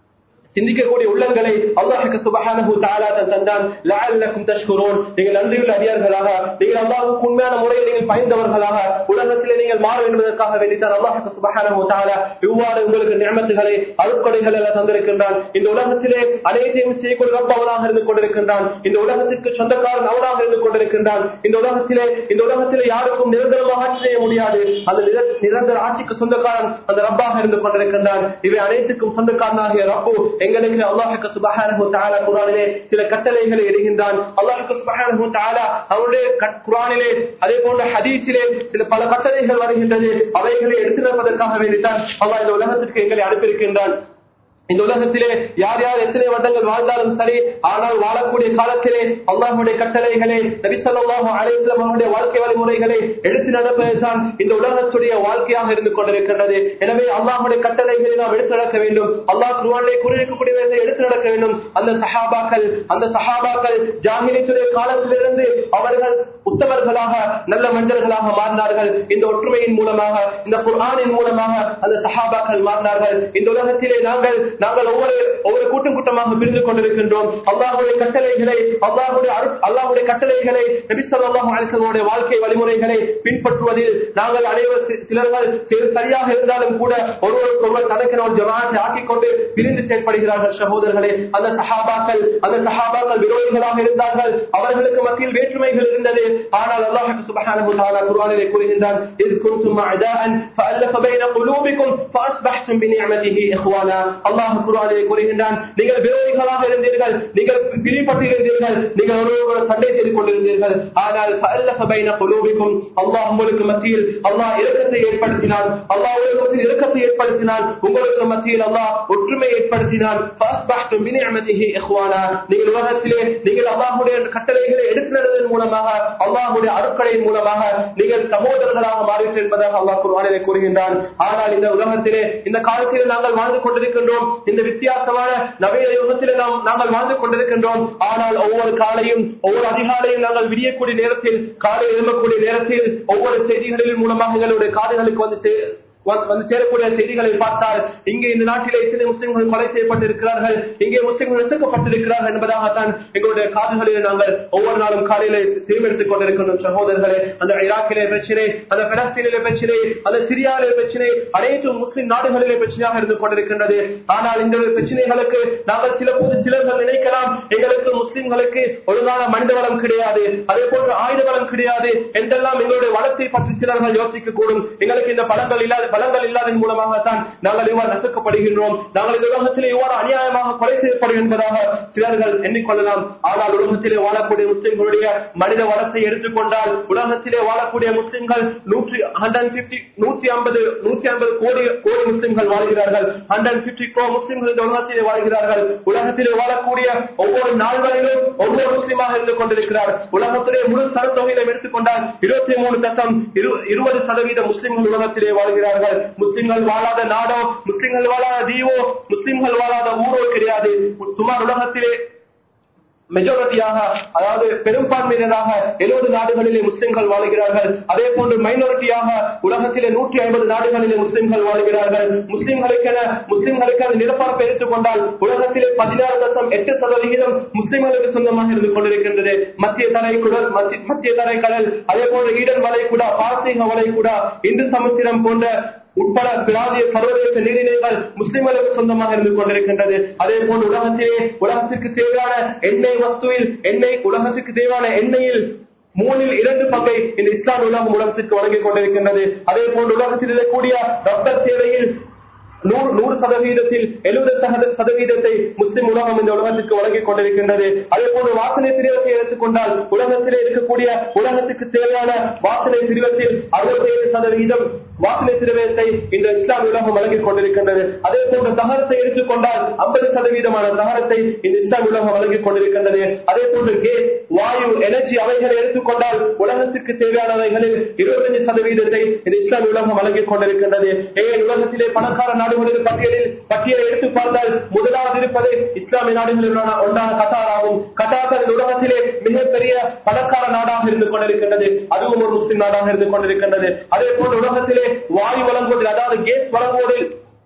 Speaker 1: சிந்திக்கக்கூடிய உள்ளங்களை அல்லாஹுக்கு சுபஹானஹு தஆலா தந்தான் லஅல்லக்கும் தஷ்குரூன் நீங்கள் நன்றியுள்ள அடியார்களாக நீங்கள் அல்லாஹ்வுக்கு உண்மையான முறையில் நீங்கள் பயந்தவர்களாக உலகத்திலே நீங்கள் மாற என்பதற்காக வேண்டித்தான் அல்லாஹுக்கு சுபஹானஹு தஆலா இவ்வாறு உங்களுக்கு நியமத்துகளை அருட்கொடைகள் எல்லாம் தந்திருக்கின்றான் இந்த உலகத்திலே அனைத்தையும் செய்யக்கூடிய ரப்ப அவனாக இருந்து கொண்டிருக்கின்றான் இந்த உலகத்திற்கு சொந்தக்காரன் அவனாக இருந்து கொண்டிருக்கின்றான் இந்த உலகத்திலே இந்த உலகத்திலே யாருக்கும் நிரந்தரமாக ஆட்சி செய்ய முடியாது அந்த நிர- நிரந்தர ஆட்சிக்கு சொந்தக்காரன் அந்த ரப்பாக இருந்து கொண்டிருக்கின்றான் இவை அனைத்துக்கும் சொந்தக்காரனாகிய ரப்பு எங்களுக்கு அல்லாஹுக்கு சுபஹானஹு தஆலா குர்ஆனிலே சில கட்டளைகளை இடுகின்றான் அல்லாஹுக்கு சுபஹானஹு தஆலா அவருடைய கட்- குர்ஆனிலே அதே போன்ற ஹதீஸிலே சில பல கட்டளைகள் வருகின்றது அவைகளை எடுத்து நடப்பதற்காக வேண்டித்தான் அல்லாஹ் இந்த உலகத்திற்கு எங்களை அனுப்பியிருக்கின்றான் இந்த உலகத்திலே யார் யார் எத்தனை வருடங்கள் வாழ்ந்தாலும் சரி ஆனால் வாழக்கூடிய காலத்திலே அல்லாஹுடைய கட்டளைகளை நபி ஸல்லல்லாஹு அலைஹி வஸல்லம் அவருடைய வாழ்க்கை வழிமுறைகளை எடுத்து நடப்பதுதான் இந்த உலகத்துடைய வாழ்க்கையாக இருந்து கொண்டிருக்கின்றது எனவே அல்லாஹுடைய கட்டளைகளை நாம் எடுத்து நடக்க வேண்டும் அல்லாஹ் குர்ஆனிலே கூறியிருக்கக்கூடியவற்றை எடுத்து நடக்க வேண்டும் அந்த சஹாபாக்கள் அந்த சஹாபாக்கள் ஜாகிலித்துடைய காலத்திலிருந்து அவர்கள் உத்தமர்களாக நல்ல மனிதர்களாக மாறினார்கள் இந்த ஒற்றுமையின் மூலமாக இந்த குர்ஆனின் மூலமாக அந்த சஹாபாக்கள் மாறினார்கள் இந்த உலகத்திலே நாங்கள் நாங்கள் ஒவ்வொரு ஒவ்வொரு கூட்டம் கூட்டமாக பிரிந்து கொண்டிருக்கின்றோம் அல்லாஹுடைய கட்டளைகளை அல்லாஹுடைய அருள் அல்லாஹுடைய கட்டளைகளை நபி ஸல்லல்லாஹு அலைஹி வஸல்லம் வாழ்க்கை வழிமுறைகளை பின்பற்றுவதில் நாங்கள் அனைவரும் சி- சிலர்கள் சிறு- சரியாக இருந்தாலும் கூட ஒருவருக்கு ஒருவர் தனக்கென ஒரு ஜமாத்தை ஆக்கிக் கொண்டு பிரிந்து செயல்படுகிறார்கள் சகோதரர்களே அந்த சஹாபாக்கள் அந்த சஹாபாக்கள் விரோதிகளாக இருந்தார்கள் அவர்களுக்கு மத்தியில் வேற்றுமைகள் இருந்தது ஆனால் அல்லாஹ் சுப்ஹானஹு வ தஆலா குர்ஆனிலே கூறுகின்றான் இஸ் குன்தும் அஅதாஅன் ஃபஅல்லஃப பைன குலூபிக்கும் ஃபஅஸ்பஹ்தும் பினிஅமதிஹி இஹ்வானா அல்லாஹ் குர்ஆனிலே கூறுகின்றான் நீங்கள் விரோதிகளாக இருந்தீர்கள் நீங்கள் பிரிப்பட்டிருந்தீர்கள் நீங்கள் ஒருவரோடு சண்டை செய்து கொண்டிருந்தீர்கள் ஆனால் ஃபஅல்லஃப பைன குலூபிக்கும் அல்லாஹ் உங்களுக்கு மத்தியில் அல்லாஹ் இரக்கத்தை ஏற்படுத்தினான் அல்லாஹ் உங்களுக்கு மத்தியில் இரக்கத்தை ஏற்படுத்தினான் உங்களுக்கு மத்தியில் அல்லாஹ் ஒற்றுமை ஏற்படுத்தினான் ஃபஅஸ்பஹ்தும் பினிஅமதிஹி இஹ்வானா நீங்கள் உலகத்திலே நீங்கள் அல்லாஹ்வுடைய கட்டளைகளை எடுத்து நடந்ததன் மூலமாக அல்லாஹ்வுடைய அருட்கடையின் மூலமாக நீங்கள் சகோதரர்களாக மாறிவிட்டு என்பதாக அல்லாஹ் குர்ஆனிலே கூறுகின்றான் ஆனால் இந்த உலகத்திலே இந்த காலத்திலே நாங்கள் வாழ்ந்து கொண்டிருக்கின்றோம் இந்த வித்தியாசமான நவீன யுகத்திலே நாம் நாங்கள் வாழ்ந்து கொண்டிருக்கின்றோம் ஆனால் ஒவ்வொரு காலையும் ஒவ்வொரு அதிகாலையும் நாங்கள் விடியக்கூடிய நேரத்தில் காலை எழும்பக்கூடிய நேரத்தில் ஒவ்வொரு செய்திகளின் மூலமாக எங்களுடைய காதுகளுக்கு வந்து சே- வந்து வந்து சேரக்கூடிய செய்திகளை பார்த்தால் இங்கே இந்த நாட்டிலே இத்தனை முஸ்லிம்கள் கொலை செய்யப்பட்டிருக்கிறார்கள் இங்கே முஸ்லிம்கள் நெசுக்கப்பட்டிருக்கிறார்கள் என்பதாகத்தான் எங்களுடைய காதுகளில் நாங்கள் ஒவ்வொரு நாளும் காலையிலே திரும்பெடுத்துக் கொண்டிருக்கின்றோம் சகோதரர்களே அந்த ஈராக்கிலே பிரச்சனை அந்த பலஸ்தீனிலே பிரச்சனை அந்த சிரியாவிலே பிரச்சனை அனைத்து முஸ்லிம் நாடுகளிலே பிரச்சனையாக இருந்து கொண்டிருக்கின்றது ஆனால் இந்த பிரச்சனைகளுக்கு நாங்கள் சில போது சிலர்கள் நினைக்கலாம் எங்களுக்கு முஸ்லிம்களுக்கு ஒழுங்கான மனித வளம் கிடையாது அதே போன்று ஆயுத வளம் கிடையாது என்றெல்லாம் எங்களுடைய வளத்தை பற்றி சிலர்கள் யோசிக்க கூடும் எங்களுக்கு இந்த பலங்கள் இல்லாத பலங்கள் இல்லாததன் மூலமாகத்தான் நாங்கள் இவ்வாறு நசுக்கப்படுகின்றோம் நாங்கள் இந்த உலகத்திலே இவ்வாறு அநியாயமாக கொலை செய்யப்படும் என்பதாக சிலர்கள் எண்ணிக்கொள்ளலாம் ஆனால் உலகத்திலே வாழக்கூடிய முஸ்லிம்களுடைய மனித வளத்தை எடுத்துக்கொண்டால் உலகத்திலே வாழக்கூடிய முஸ்லிம்கள் நூற்றி ஹண்ட்ரட் பிப்டி நூற்றி ஐம்பது நூற்றி ஐம்பது கோடி கோடி முஸ்லிம்கள் வாழ்கிறார்கள் ஹண்ட்ரட் பிப்டி கோ முஸ்லிம்கள் இந்த உலகத்திலே வாழ்கிறார்கள் உலகத்திலே வாழக்கூடிய ஒவ்வொரு நாள்களிலும் ஒவ்வொரு முஸ்லிமாக இருந்து கொண்டிருக்கிறார் உலகத்திலே முழு சனத்தொகையிலும் எடுத்துக்கொண்டால் இருபத்தி மூணு தசம் இரு- இருபது சதவீத முஸ்லிம்கள் உலகத்திலே வாழ்கிறார்கள் முஸ்லிம்கள் வாழாத நாடோ முஸ்லிம்கள் வாழாத தீவோ முஸ்லிம்கள் வாழாத ஊரோ கிடையாது சுமார் உலகத்திலே மெஜாரிட்டியாக அதாவது பெரும்பான்மையினராக எழுபது நாடுகளிலே முஸ்லிம்கள் வாழ்கிறார்கள் அதே போன்று மைனாரிட்டியாக உலகத்திலே நூற்றி ஐம்பது நாடுகளிலே முஸ்லிம்கள் வாழ்கிறார்கள் முஸ்லிம்களுக்கென முஸ்லிம்களுக்கான நிலப்பரப்பை எடுத்துக்கொண்டால் உலகத்திலே பதினாறு தசம் எட்டு சதவிகிதம் முஸ்லிம்களுக்கு சொந்தமாக இருந்து கொண்டிருக்கின்றது மத்திய தரைக்குடல் மத்திய- மத்திய தரைக்கடல் அதே போன்று ஈடன் வளைகுடா பாரசீக வளைகுடா இந்து சமுத்திரம் போன்ற உட்பட பிராந்திய சர்வதேச நீரிணைகள் முஸ்லிம்களுக்கு சொந்தமாக இருந்து கொண்டிருக்கின்றது அதே போன்று உலகத்திலே உலகத்திற்கு தேவையான எண்ணெய் வஸ்துவில் எண்ணெய் உலகத்துக்கு தேவையான எண்ணெயில் மூணில் இரண்டு பங்கை இந்த இஸ்லாம் உலகம் உலகத்திற்கு வழங்கிக் கொண்டிருக்கின்றது அதே போன்று உலகத்தில் இருக்கக்கூடிய ரத்தர் சேவையில் நூறு நூறு சதவீதத்தில் எழுபது சதவீத- சதவீதத்தை முஸ்லிம் உலகம் இந்த உலகத்திற்கு வழங்கிக் கொண்டிருக்கின்றது அதே போன்று வாசனை திரிவத்தை எடுத்துக்கொண்டால் உலகத்திலே இருக்கக்கூடிய உலகத்துக்கு தேவையான வாசனை திரிவத்தில் அறுபத்தி ஏழு சதவீதம் வாசனை திரவியத்தை இந்த இஸ்லாம் உலகம் வழங்கிக் கொண்டிருக்கின்றது அதே போன்று தகரத்தை எடுத்துக்கொண்டால் ஐம்பது சதவீதமான தகரத்தை இந்த இஸ்லாம் உலகம் வழங்கிக் கொண்டிருக்கின்றது அதே போன்று கேஸ் வாயு எனர்ஜி அவைகளை எடுத்துக்கொண்டால் உலகத்திற்கு தேவையானவைகளில் இருபத்தஞ்சு சதவீதத்தை இந்த இஸ்லாம் உலகம் வழங்கிக் கொண்டிருக்கின்றது ஏன் உலகத்திலே பணக்கார நாடுகளின் பட்டியலில் பட்டியலை எடுத்து பார்த்தால் முதலாவது இருப்பது இஸ்லாமிய நாடுகளில் ஒன்றான- ஒன்றான கட்டார் ஆகும் கட்டார் தான் இந்த உலகத்திலே மிகப்பெரிய பணக்கார நாடாக இருந்து கொண்டிருக்கின்றது அதுவும் ஒரு முஸ்லிம் நாடாக இருந்து கொண்டிருக்கின்றது அதே போன்று உலகத்திலே வாயு வழங்குவதில் அதாவது கேஸ் வழங்குவதில்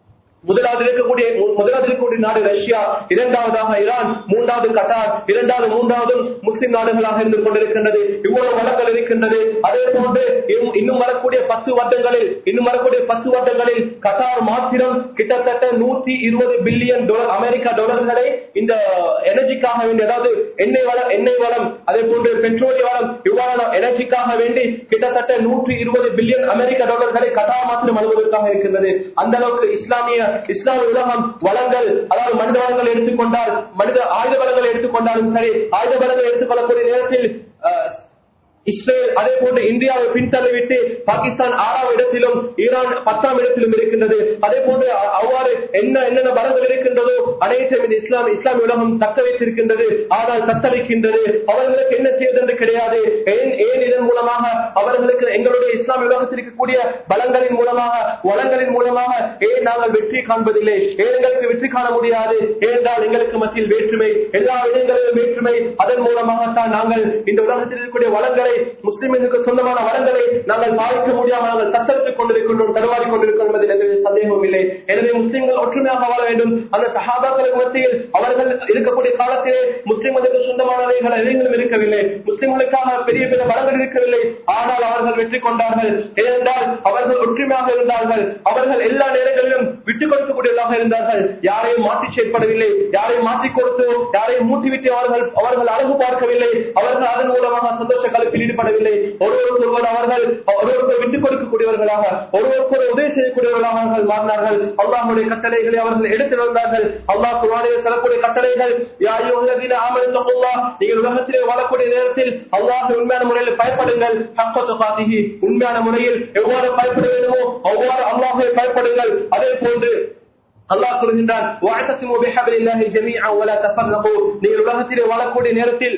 Speaker 1: முதலாவது இருக்கக்கூடிய முதலாவது இருக்கக்கூடிய நாடு ரஷ்யா இரண்டாவதாக ஈரான் மூன்றாவது கட்டார் இரண்டாவது மூன்றாவது முஸ்லிம் நாடுகளாக இருந்து கொண்டிருக்கின்றது இவ்வளவு வளங்கள் இருக்கின்றது அதே போன்று இன்னும் இன்னும் வரக்கூடிய பத்து வருடங்களில் இன்னும் வரக்கூடிய பத்து வருடங்களில் கட்டார் மாத்திரம் கிட்டத்தட்ட நூத்தி இருபது பில்லியன் டாலர் அமெரிக்கா டாலர்களை இந்த எனர்ஜிக்காக வேண்டி அதாவது எண்ணெய் வளம் எண்ணெய் வளம் அதே போன்று பெட்ரோலிய வளம் இவ்வாறான எனர்ஜிக்காக வேண்டி கிட்டத்தட்ட நூற்றி இருபது பில்லியன் அமெரிக்க டாலர்களை கட்டார் மாத்திரம் அனுபவிக்காக இருக்கின்றது அந்த அளவுக்கு இஸ்லாமிய இஸ்லாமிய உலகம் வளங்கள் அதாவது மனித வளங்கள் எடுத்துக்கொண்டால் மனித ஆயுத பலங்களை எடுத்துக்கொண்டாலும் சரி ஆயுத பலங்களை எடுத்துக்கொள்ளக்கூடிய நேரத்தில் அஹ், இஸ்ரேல் அதே போன்று இந்தியாவை பின்தள்ளிவிட்டு பாகிஸ்தான் ஆறாம் இடத்திலும் ஈரான் பத்தாம் இடத்திலும் இருக்கின்றது அதே போன்று அ- அவ்வாறு என்ன என்னென்ன பலங்கள் இருக்கின்றதோ அனைத்தையும் இந்த இஸ்லாம் இஸ்லாமிய உலகம் தக்க வைத்திருக்கின்றது ஆனால் தத்தளிக்கின்றது அவர்களுக்கு என்ன செய்வதென்று கிடையாது ஏன் ஏன் இதன் மூலமாக அவர்களுக்கு எங்களுடைய இஸ்லாமிய உலகத்தில் இருக்கக்கூடிய பலங்களின் மூலமாக வளங்களின் மூலமாக ஏன் நாங்கள் வெற்றி காண்பதில்லை ஏன் எங்களுக்கு வெற்றி காண முடியாது ஏனென்றால் எங்களுக்கு மத்தியில் வேற்றுமை எல்லா இடங்களிலும் வேற்றுமை அதன் மூலமாகத்தான் நாங்கள் இந்த உலகத்தில் இருக்கக்கூடிய வளங்களை முஸ்லிம்களுக்கு சொந்தமான வளங்களை நாங்கள் பாதிக்க முடியாமல் நாங்கள் தத்தெடுத்துக் கொண்டிருக்கின்றோம் தருவாடி கொண்டிருக்கிறோம் என்பதில் எந்த சந்தேகமும் இல்லை எனவே முஸ்லிம்கள் ஒற்றுமையாக வாழ வேண்டும் அந்த சஹாபாக்களுக்கு மத்தியில் அவர்கள் இருக்கக்கூடிய காலத்திலே முஸ்லிம்களுக்கு சொந்தமானவைகள் எதையும் இருக்கவில்லை முஸ்லிம்களுக்காக பெரிய பெரிய வளங்கள் இருக்கவில்லை ஆனால் அவர்கள் வெற்றி கொண்டார்கள் ஏனென்றால் அவர்கள் ஒற்றுமையாக இருந்தார்கள் அவர்கள் எல்லா நேரங்களிலும் விட்டுக் கொடுக்கக்கூடியவர்களாக இருந்தார்கள் யாரையும் மாற்றி செயற்படவில்லை யாரையும் மாற்றி கொடுத்து யாரையும் மூட்டிவிட்டு அவர்கள் அவர்கள் அழகு பார்க்கவில்லை அவர்கள் அதன் மூலமாக சந்தோஷ கலப்பில் ஈடுபடவில்லை ஒருவருக்கு ஒருவர் அவர்கள் ஒருவருக்கு விட்டுக் கொடுக்கக்கூடியவர்களாக ஒருவருக்கு ஒரு உதவி செய்யக்கூடியவர்களாக அவர்கள் மாறினார்கள் அல்லாஹுடைய கட்டளைகளை அவர்கள் எடுத்து வந்தார்கள் அல்லாஹ் குரானில் தரக்கூடிய கட்டளைகள் யா அய்யுஹல்லதீன ஆமனு தக்குல்லாஹ் நீங்கள் உலகத்திலே வாழக்கூடிய நேரத்தில் அல்லாஹ் உண்மையான முறையில் பயப்படுங்கள் ஹக்க துகாதிஹி உண்மையான முறையில் எவ்வாறு பயப்பட வேண்டுமோ அவ்வாறு அல்லாஹை பயப்படுங்கள் அதே போன்று அல்லாஹ் கூறுகின்றான் "வஅத்தஸிமு பிஹப்லில்லாஹி ஜமீஅன் வலா தஃபர்ரகு." நீங்கள் உலகத்திலே வாழக்கூடிய நேரத்தில்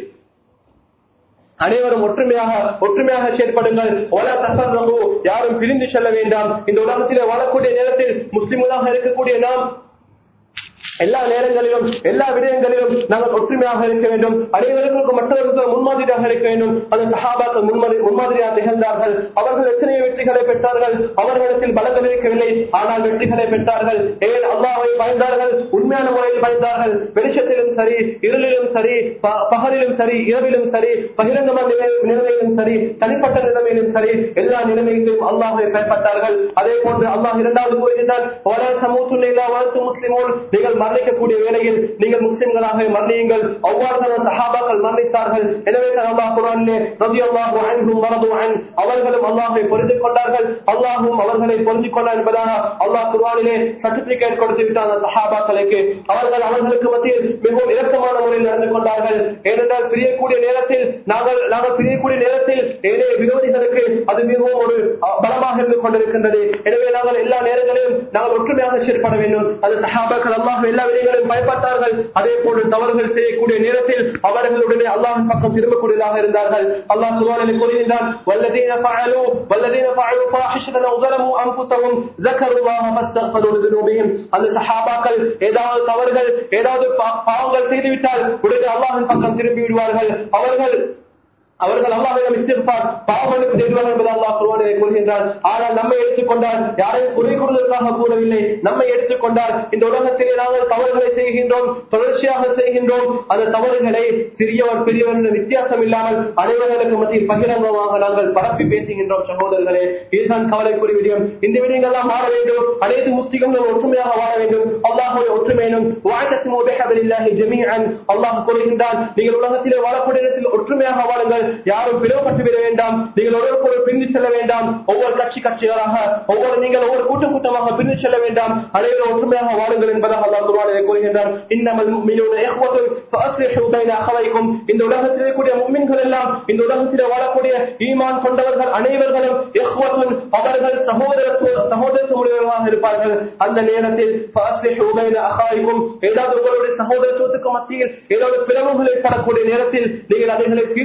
Speaker 1: அனைவரும் ஒற்றுமையாக ஒற்றுமையாக செயற்படுங்கள் ஒல தசர்ரகு யாரும் பிரிந்து செல்ல வேண்டாம் இந்த உலகத்திலே வாழக்கூடிய நேரத்தில் முஸ்லிம்களாக இருக்கக்கூடிய நாம் எல்லா நேரங்களிலும் எல்லா விடயங்களிலும் நாங்கள் ஒற்றுமையாக இருக்க வேண்டும் அனைவருக்கும் மற்றவர்களுக்கு முன்மாதிரியாக இருக்க வேண்டும் அந்த சஹாபாக்கள் முன்மாதிரி முன்மாதிரியாக திகழ்ந்தார்கள் அவர்கள் எத்தனை வெற்றிகளை பெற்றார்கள் அவர்களிடத்தில் பலங்கள் இருக்கவில்லை ஆனால் வெற்றிகளை பெற்றார்கள் ஏன் அல்லாவை பயந்தார்கள் உண்மையான முறையில் பயந்தார்கள் வெளிச்சத்திலும் சரி இருளிலும் சரி ப- பகலிலும் சரி இரவிலும் சரி பகிரங்கமான நிலை- நிலைமையிலும் சரி தனிப்பட்ட நிலைமையிலும் சரி எல்லா நிலைமையிலும் அல்லாஹை பயப்பட்டார்கள் அதே போன்று அல்லாஹ் இரண்டாவது கூறுகின்றான் "வலா தமூத்துன்ன இல்லா வஅன்தும் முஸ்லிமூன்." நீங்கள் மரணிக்கக்கூடிய வேளையில் நீங்கள் முஸ்லிம்களாக மரணியுங்கள் அவ்வாறு தான் சஹாபாக்கள் மரணித்தார்கள் எனவே தான் அல்லாஹ் குர்ஆனிலே ரலியல்லாஹு அன்ஹும் வரது அன் அவர்களும் அல்லாஹ்வை புரிந்து கொண்டார்கள் அல்லாஹ்வும் அவர்களை புரிந்து கொண்டார் என்பதாக அல்லாஹ் குர்ஆனிலே சர்டிபிகேட் கொடுத்து விட்டார் அந்த சஹாபாக்களுக்கு அவர்கள் அவர்களுக்கு மத்தியில் மிகவும் இரக்கமான முறையில் நடந்து கொண்டார்கள் ஏனென்றால் பிரியக்கூடிய நேரத்தில் நாங்கள் நாங்கள் பிரியக்கூடிய நேரத்தில் ஏழை விரோதிகளுக்கு அது மிகவும் ஒரு அஹ், பலமாக இருந்து கொண்டிருக்கின்றது எனவே நாங்கள் எல்லா நேரங்களிலும் நாங்கள் ஒற்றுமையாக செயற்பட வேண்டும் அது சஹாபாக்கள் அல்லாஹ் எல்லா விடயங்களையும் பயப்பட்டார்கள் அதே போன்று தவறுகள் செய்யக்கூடிய நேரத்தில் அவர்களுடனே அல்லாஹின் பக்கம் திரும்பக்கூடியதாக இருந்தார்கள் அல்லாஹ் சுவானில் கூறுகின்றான் والذين فعلوا والذين فعلوا فاحشة أو ظلموا أنفسهم ذكروا الله فاستغفروا لذنوبهم அந்த சஹாபாக்கள் ஏதாவது தவறுகள் ஏதாவது பா- பாவங்கள் செய்துவிட்டால் உடனே அல்லாஹின் பக்கம் திரும்பி விடுவார்கள் அவர்கள் அவர்கள் அல்லாஹிடம் இஸ்திஃபார் பாவங்களுக்கு தேடுவார்கள் என்பதை அல்லாஹ் குர்ஆனிலே கூறுகின்றார் ஆனால் நம்மை எடுத்துக்கொண்டால் யாரையும் குறை கூறுவதற்காக கூறவில்லை நம்மை எடுத்துக்கொண்டால் இந்த உலகத்திலே நாங்கள் தவறுகளை செய்கின்றோம் தொடர்ச்சியாக செய்கின்றோம் அந்த தவறுகளை சிறியவர் பெரியவர் என்ற வித்தியாசம் இல்லாமல் அனைவர்களுக்கு மத்தியில் பகிரங்கமாக நாங்கள் பரப்பி பேசுகின்றோம் சகோதரர்களே இதுதான் கவலைக்குரிய விடயம் இந்த விடயங்கள்லாம் மாற வேண்டும் அனைத்து முஸ்லிம்களும் ஒற்றுமையாக வாழ வேண்டும் அல்லாஹுடைய ஒற்றுமையினும் வாய்த்தசிமோ பிஹபிலில்லாஹி ஜமீஅன் அல்லாஹ் கூறுகின்றான் நீங்கள் உலகத்திலே வாழக்கூடிய இடத்தில் ஒற்றுமையாக வாழுங்கள் யாரும் பிளவுபட்டு விட வேண்டாம் நீங்கள் ஒருவருக்கொரு பிரிந்து செல்ல வேண்டாம் ஒவ்வொரு கட்சி கட்சிகளாக ஒவ்வொரு நீங்கள் ஒவ்வொரு கூட்டம் கூட்டமாக பிரிந்து செல்ல வேண்டாம் அனைவரும் ஒற்றுமையாக வாழுங்கள் என்பதாக அல்லாஹ் குர்ஆனிலே கூறுகின்றான் இன்னமல் முஃமினூன இஹ்வத்துன் ஃபஅஸ்லிஹு பைன அஹவைக்கும் இந்த உலகத்தில் இருக்கக்கூடிய முஃமின்கள் எல்லாம் இந்த உலகத்திலே வாழக்கூடிய ஈமான் கொண்டவர்கள் அனைவர்களும் இஹ்வத்துன் அவர்கள் சகோதரத்துவ சகோதரத்துவமுடையவர்களாக இருப்பார்கள் அந்த நேரத்தில் ஃபஅஸ்லிஹு பைன அஹவைக்கும் ஏதாவது உங்களுடைய சகோதரத்துவத்துக்கு மத்தியில் ஏதாவது பிளவுகள் ஏற்படக்கூடிய நேரத்தில் நீங்கள் அதைகளை தீர்த்து செய்து கொள்ளுங்கள்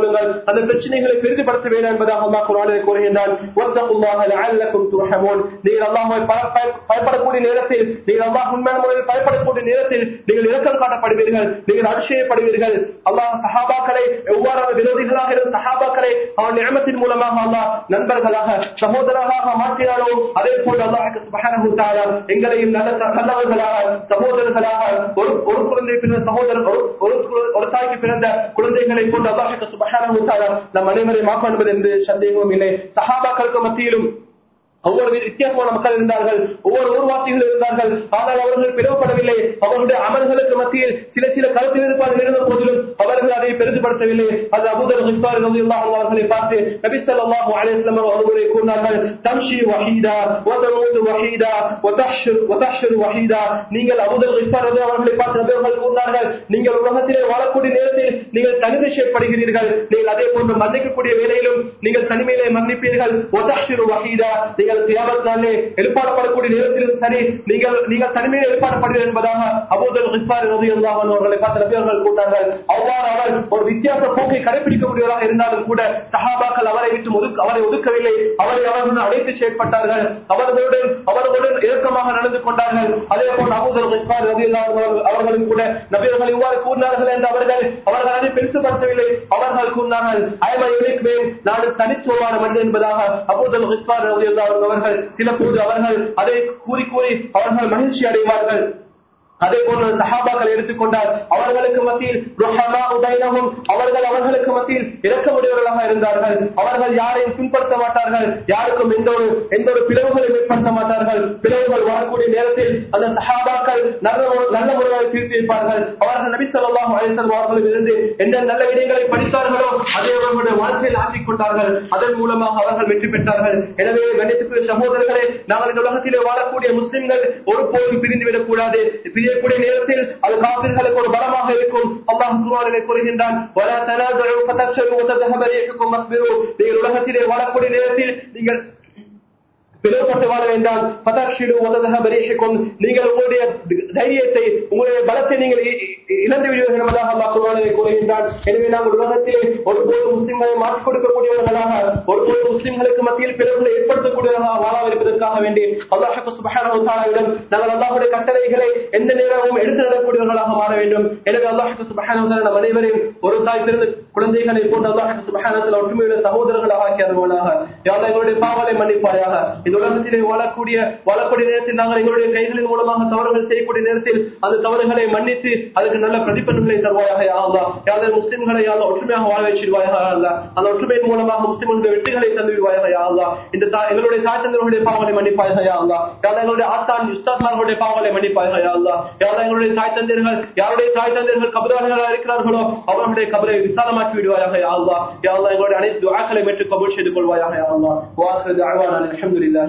Speaker 1: கொள்ளுங்கள் அந்த பிரச்சனைகளை பெரிதுபடுத்த வேண்டாம் என்பதாக அல்லாஹ் குர்ஆனில் கூறுகின்றான் வத்தகுல்லாஹ லஅல்லக்கும் துர்ஹமூன் நீங்கள் அல்லாஹ்வை பய- பய- பயப்படக்கூடிய நேரத்தில் நீங்கள் அல்லாஹ் உண்மையான முறையில் பயப்படக்கூடிய நேரத்தில் நீங்கள் இரக்கம் காட்டப்படுவீர்கள் நீங்கள் அதிசயப்படுவீர்கள் அல்லாஹ் சஹாபாக்களை எவ்வாறான விரோதிகளாக இருந்த சஹாபாக்களை அவன் நியமத்தின் மூலமாக அல்லாஹ் நண்பர்களாக சகோதரராக மாற்றினாலோ அதே போல் அல்லாஹ் சுப்ஹானஹு தஆலா எங்களையும் நல்ல நல்லவர்களாக சகோதரர்களாக ஒரு ஒரு குழந்தை பிறந்த சகோதரர் ஒரு- ஒரு குழ- ஒரு தாய்க்கு பிறந்த குழந்தைகளை கொண்டு அல்லாஹ் சுப்ஹானஹு தஆலா நம் அனைவரையும் மாற்ற என்பது என்று சந்தேகமும் இல்லை சஹாபாக்களுக்கு மத்தியிலும் ஒவ்வொரு வித்தியாசமான மக்கள் இருந்தார்கள் ஒவ்வொரு ஊர்வாசிகள் இருந்தார்கள் ஆனால் அவர்கள் பிளவுபடவில்லை அவர்களுடைய அமல்களுக்கு மத்தியில் சில சில கருத்து வேறுபாடு இருந்த போதிலும் அவர்கள் அதை பெரிதுபடுத்தவில்லை அது அபூதர் ஹிஃபார் ரலியல்லாஹு அன்ஹு அவர்களை பார்த்து நபி ஸல்லல்லாஹு அலைஹி வஸல்லம் அவர்களை கூறினார்கள் தம்ஷி வஹீதா வதமூது வஹீதா வதஹ்ஷர் வதஹ்ஷர் வஹீதா நீங்கள் அபூதர் ஹிஃபார் ரலியல்லாஹு அவர்களை பார்த்து நபி அவர்கள் கூறினார்கள் நீங்கள் உலகத்திலே வாழக்கூடிய நேரத்தில் நீங்கள் தனிமை செய்யப்படுகிறீர்கள் நீங்கள் அதே போன்று மன்னிக்கக்கூடிய வேலையிலும் நீங்கள் தனிமையிலே மன்னிப்பீர்கள் வதஹ்ஷர் வஹீதா நீங்கள் கியாமத் நாளிலே எழுப்பாடப்படக்கூடிய நேரத்திலும் சரி நீங்கள் நீங்கள் தனிமையில் எழுப்பாடப்படுவீர்கள் என்பதாக அபூதல் ஹிஃபார் ரலியல்லாஹு அன்ஹு அவர்களை பார்த்து நபி அவர்கள் கூறினார்கள் அவ்வாறு அவர் ஒரு வித்தியாச போக்கை கடைபிடிக்கக்கூடியவராக இருந்தாலும் கூட சஹாபாக்கள் அவரை விட்டு ஒதுக்க அவரை ஒதுக்கவில்லை அவரை அவர்களுடன் அழைத்து செயற்பட்டார்கள் அவர்களுடன் அவர்களுடன் இறக்கமாக நடந்து கொண்டார்கள் அதே போல் அபூதல் ஹிஃபார் ரலியல்லாஹு அன்ஹு அவர்களும் கூட நபியர்கள் இவ்வாறு கூறினார்கள் என்று அவர்கள் அவர்கள் அதை பெருசுபடுத்தவில்லை அவர்கள் கூறினார்கள் ஐமை இழைக்குவேன் நான் தனித்துவமான மனிதன் என்பதாக அபூதல் ஹிஃபார் ரலியல்லாஹு அன்ஹு அவர்கள் சில போது அவர்கள் அதை கூறி கூறி அவர்கள் மகிழ்ச்சி அடைவார்கள் அதே போன்று சஹாபாக்கள் எடுத்துக்கொண்டால் அவர்களுக்கு மத்தியில் ருஹமா உதைனகும் அவர்கள் அவர்களுக்கு மத்தியில் இறக்கமுடையவர்களாக இருந்தார்கள் அவர்கள் யாரையும் பின்பற்ற மாட்டார்கள் யாருக்கும் எந்த ஒரு எந்த ஒரு பிளவுகளையும் ஏற்படுத்த மாட்டார்கள் பிளவுகள் வரக்கூடிய நேரத்தில் அந்த சஹாபாக்கள் நல்ல ஒரு- நல்ல முறையாக தீர்த்து வைப்பார்கள் அவர்கள் நபி ஸல்லல்லாஹு அலைஹி வஸல்லம் அவர்களில் இருந்து எந்த நல்ல விடயங்களை படித்தார்களோ அதை அவர்களுடைய வாழ்க்கையில் ஆக்கிக் கொண்டார்கள் அதன் மூலமாக அவர்கள் வெற்றி பெற்றார்கள் எனவே கணித்துக்குரிய சகோதரர்களே நாங்கள் இந்த உலகத்திலே வாழக்கூடிய முஸ்லிம்கள் ஒருபோதும் பிரிந்துவிடக் கூடாது பிரியக்கூடிய நேரத்தில் அது காப்பிர்களுக்கு ஒரு பலமாக இருக்கும் அல்லாஹ் குர்ஆனிலே கூறுகின்றான் வலா தனாதஉ ஃபதக்ஷரு வதஹப ரீஹுக்கும் மஸ்பிரு நீங்கள் உலகத்திலே வாழக்கூடிய நேரத்தில் நீங்கள் பிளவுபட்டு வாழ வேண்டாம் பதக்ஷிடு உததக பரீஷிக்கும் நீங்கள் உங்களுடைய தைரியத்தை உங்களுடைய பலத்தை நீங்கள் இ- இ- இழந்து விடுவீர்கள் என்பதாக அல்லாஹ் குர்ஆனிலே கூறுகின்றான் எனவே நாங்கள் உலகத்திலே ஒருபோது முஸ்லிம்களை மாற்றிக் கொடுக்கக்கூடியவர்களாக ஒருபோது முஸ்லிம்களுக்கு மத்தியில் பிளவுகளை ஏற்படுத்தக்கூடியவர்களாக வாழாவிருப்பதற்காக வேண்டி அல்லாஹ் சுப்ஹானஹு வ தஆலாவிடம் நாங்கள் அல்லாஹ்வுடைய கட்டளைகளை எந்த நேரமும் எடுத்து நடக்கூடியவர்களாக மாற வேண்டும் எனவே அல்லாஹ் சுப்ஹானஹு வ தஆலா நம் அனைவரையும் ஒரு தாய் பிறந்த குழந்தைகளை போன்று அல்லாஹ் சுப்ஹானஹு வ தஆலா ஒற்றுமையுள்ள சகோதரர்களாக ஆக்கி அருள்வானாக யா அல்லாஹ் எங்களுடைய பாவலை மன்னிப்பாயாக இந்த உலகத்திலே வாழக்கூடிய வாழக்கூடிய நேரத்தில் நாங்கள் எங்களுடைய கைகளின் மூலமாக தவறுகள் செய்யக்கூடிய நேரத்தில் அந்த தவறுகளை மன்னித்து அதுக்கு நல்ல பிரதிபலன்களை தருவாயாக யா அல்லாஹ் யா அல்லாஹ் முஸ்லிம்களை யா அல்லாஹ் ஒற்றுமையாக வாழ வச்சிருவாயாக யா அல்லாஹ் அந்த ஒற்றுமையின் மூலமாக முஸ்லிம்களுடைய வெற்றிகளை தந்துவிடுவாயாக யா அல்லாஹ் இந்த தா- எங்களுடைய தாய் தந்தர்களுடைய பாவங்களை மன்னிப்பாயாக யா அல்லாஹ் யா அல்லாஹ் எங்களுடைய ஆஸ்தான் உஸ்தாத்மார்களுடைய பாவங்களை மன்னிப்பாயாக யா அல்லாஹ் யா அல்லாஹ் எங்களுடைய தாய் தந்தர்கள் யாருடைய தாய் தந்தர்கள் கபராளிகளாக இருக்கிறார்களோ அவர்களுடைய கபரை விசாலமாக்கி விடுவாயாக யா அல்லாஹ் யா அல்லாஹ் எங்களுடைய அனைத்து துஆக்களை ஏற்று கபூல் செய்து கொள்வாயாக யா அல்லாஹ் வாஹிரு தஅவானா அல்ஹம்துலில்லாஹ்